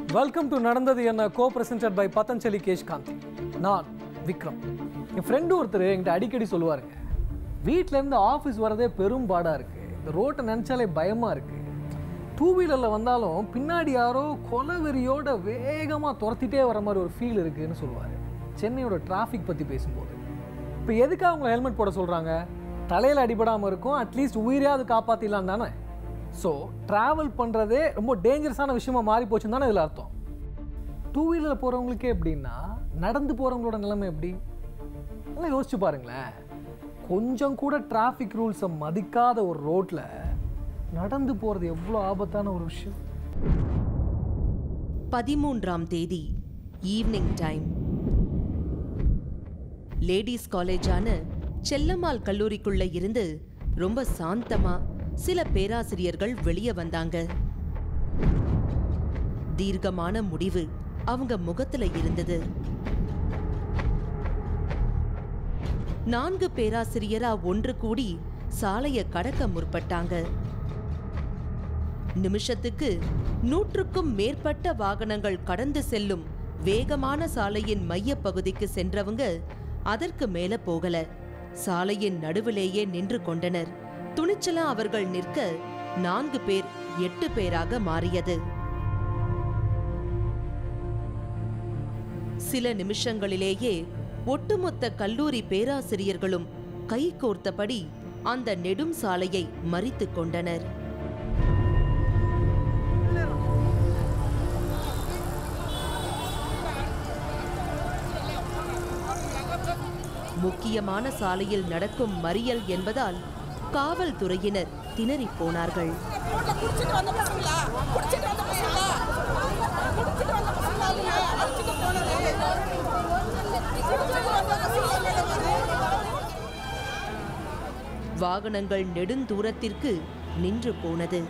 welcome to நடந்தது என்ன co presented by Patanjali Kesh Kanti நான் விக்ரம் என் ஃப்ரெண்டு ஒருத்தர் என்கிட்ட அடிக்கடி சொல்லுவாருங்க வீட்டிலேருந்து ஆஃபீஸ் வரதே பெரும் பாடாக இருக்குது இந்த ரோட்டை நினச்சாலே பயமாக இருக்குது டூ வீலரில் வந்தாலும் பின்னாடி யாரோ கொலவெறியோட வேகமாக துரத்திட்டே வர மாதிரி ஒரு ஃபீல் இருக்குன்னு சொல்லுவார் சென்னையோட டிராஃபிக் பற்றி பேசும்போது இப்போ எதுக்காக அவங்க ஹெல்மெட் போட சொல்கிறாங்க தலையில் அடிபடாமல் இருக்கும் அட்லீஸ்ட் உயிரையாவது காப்பாற்றிடலாம் தானே ஸோ ட்ராவல் பண்ணுறதே ரொம்ப டேஞ்சரஸான விஷயமா மாறி போச்சுன்னு தானே இதில் அர்த்தம் டூ வீலரில் போகிறவங்களுக்கே எப்படின்னா நடந்து போகிறவங்களோட நிலைமை எப்படி நல்லா யோசிச்சு பாருங்களேன் கொஞ்சம் கூட டிராஃபிக் ரூல்ஸை மதிக்காத ஒரு ரோட்டில் நடந்து போகிறது எவ்வளோ ஆபத்தான ஒரு விஷயம் பதிமூன்றாம் தேதி ஈவினிங் டைம் லேடிஸ் காலேஜான செல்லம்மாள் கல்லூரிக்குள்ள இருந்து ரொம்ப சாந்தமா சில பேராசிரியர்கள் வெளியே வந்தாங்க தீர்க்கமான முடிவு அவங்க முகத்துல இருந்தது நான்கு பேராசிரியரா ஒன்று கூடி சாலைய கடக்க முற்பட்டாங்க நிமிஷத்துக்கு நூற்றுக்கும் மேற்பட்ட வாகனங்கள் கடந்து செல்லும் வேகமான சாலையின் மையப் பகுதிக்கு சென்றவங்க அதற்கு மேல போகல சாலையின் நடுவிலேயே நின்று கொண்டனர் துணிச்சலா அவர்கள் நிற்க நான்கு பேர் எட்டு பேராக மாறியது சில நிமிஷங்களிலேயே ஒட்டுமொத்த கல்லூரி பேராசிரியர்களும் கை கோர்த்தபடி அந்த நெடும் சாலையை மறித்துக் கொண்டனர் முக்கியமான சாலையில் நடக்கும் மறியல் என்பதால் காவல்துறையினர் திணறிப் போனார்கள் ரோட்ல குடிச்சிட்டு வந்த பசங்களா குடிச்சிட்டு வந்த பசங்களா குடிச்சிட்டு வந்த பசங்களா இல்ல அடிச்சிட்டு போனது குடிச்சிட்டு வந்த பசங்களா வாகனங்கள் நெடுந்தூரத்திற்கு நின்று போனது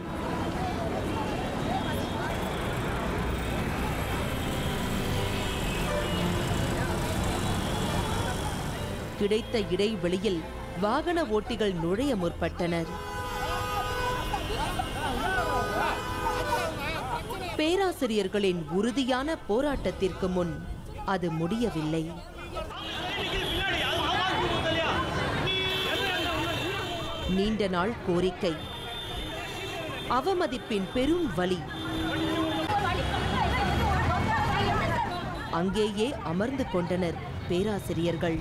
கிடைத்த இடைவெளியில் வாகன ஓட்டிகள் நுழைய முற்பட்டனர் பேராசிரியர்களின் உறுதியான போராட்டத்திற்கு முன் அது முடியவில்லை நீண்ட நாள் கோரிக்கை அவமதிப்பின் பெரும் வலி அங்கேயே அமர்ந்து கொண்டனர் பேராசிரியர்கள்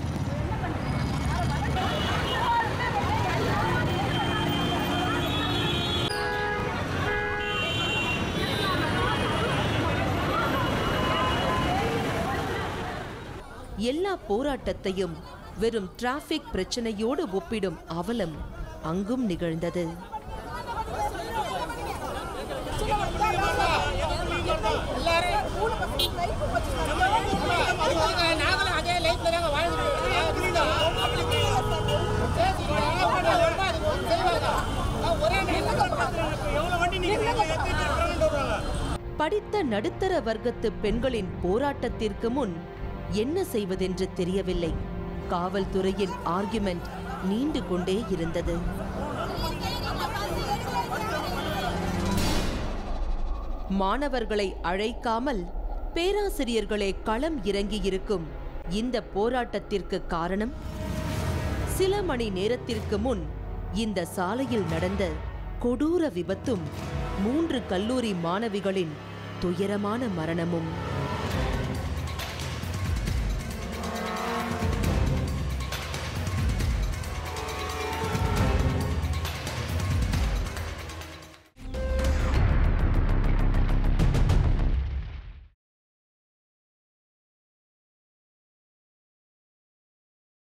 எல்லா போராட்டத்தையும் வெறும் டிராஃபிக் பிரச்சனையோடு ஒப்பிடும் அவலம் அங்கும் நிகழ்ந்தது நாங்களும் அதே லைஃப்ல தாங்க வாழ்ந்துட்டு ஒரே எவ்வளவு வண்டி படித்த நடுத்தர வர்க்கத்து பெண்களின் போராட்டத்திற்கு முன் என்ன செய்வதென்று தெரியவில்லை காவல்துறையின் ஆர்குமெண்ட் நீண்டு கொண்டே இருந்தது மாணவர்களை அழைக்காமல் பேராசிரியர்களே களம் இறங்கியிருக்கும் இந்த போராட்டத்திற்கு காரணம் சில மணி நேரத்திற்கு முன் இந்த சாலையில் நடந்த கொடூர விபத்தும் மூன்று கல்லூரி மாணவிகளின் துயரமான மரணமும்